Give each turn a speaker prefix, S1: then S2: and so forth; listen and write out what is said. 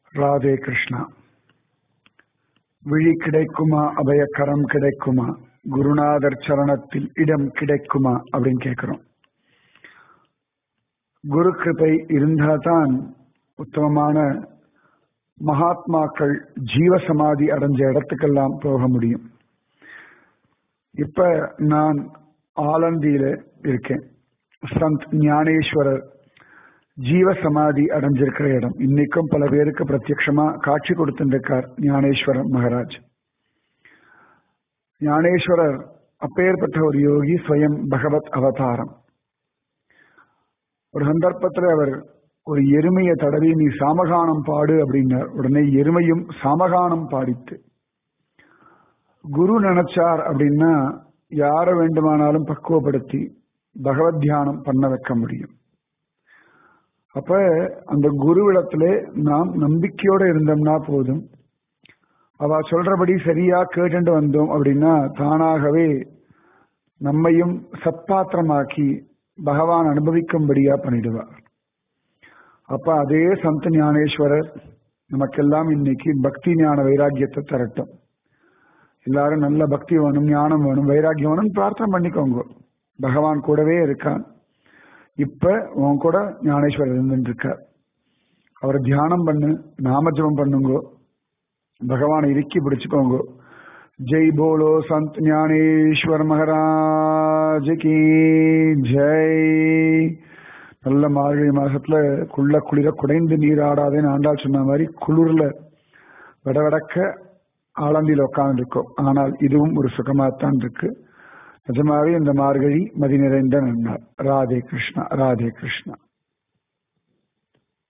S1: ராதே கிருஷ்ணா விழி கிடைக்குமா அபயக்கரம் கிடைக்குமா குருநாதர் சரணத்தில் இடம் கிடைக்குமா அப்படின்னு கேட்கிறோம் குரு கிருபை இருந்தா தான் உத்தமமான மகாத்மாக்கள் ஜீவசமாதி அடைஞ்ச இடத்துக்கெல்லாம் போக முடியும் இப்ப நான் ஆலந்தியில இருக்கேன் சந்த் ஞானேஸ்வரர் ஜீவசமாதி அடைஞ்சிருக்கிற இடம் இன்னைக்கும் பல பேருக்கு பிரத்யட்சமா காட்சி கொடுத்திருக்கார் ஞானேஸ்வரர் மகாராஜ் ஞானேஸ்வரர் அப்பேற்பட்ட ஒரு யோகி ஸ்வயம் பகவத் அவதாரம் ஒரு சந்தர்ப்பத்தில் அவர் ஒரு எருமையை தடவி நீ சாமகானம் பாடு அப்படின்னார் உடனே எருமையும் சாமகானம் பாடித்து குரு நினைச்சார் அப்படின்னா யாரை வேண்டுமானாலும் பக்குவப்படுத்தி பகவத் தியானம் பண்ண வைக்க முடியும் அப்ப அந்த குருவிடத்துல நாம் நம்பிக்கையோட இருந்தோம்னா போதும் அவ சொல்றபடி சரியா கேட்டு வந்தோம் அப்படின்னா தானாகவே நம்மையும் சத்பாத்திரமாக்கி பகவான் அனுபவிக்கும்படியா பண்ணிடுவார் அப்ப அதே சந்த ஞானேஸ்வரர் நமக்கெல்லாம் இன்னைக்கு பக்தி ஞான வைராக்கியத்தை தரட்டும் எல்லாரும் நல்ல பக்தி வேணும் ஞானம் வேணும் வைராக்கியம் வேணும் பிரார்த்தனை பண்ணிக்கோங்க பகவான் கூடவே இருக்கான் இப்ப உன் கூட ஞானேஸ்வரர் இருந்துட்டு இருக்கார் அவரை தியானம் பண்ணு நாமஜபம் பண்ணுங்க பகவானை இறுக்கி பிடிச்சுக்கோங்க ஜெய் போலோ சந்த் ஞானேஸ்வர் மகாராஜ் கி ஜெய் நல்ல மார்கழி மாசத்துல குள்ள குளிர குடைந்து நீராடாதேன்னு ஆண்டாள் சொன்ன மாதிரி குளிர்ல விடவடக்க ஆலந்தியில் உட்கார்ந்து இருக்கோம் ஆனால் இதுவும் ஒரு சுகமாத்தான் இருக்கு நிஜமாவே இந்த மார்கழி மதி நிறைந்த நன்னாள் ராதே கிருஷ்ணா ராதே கிருஷ்ணா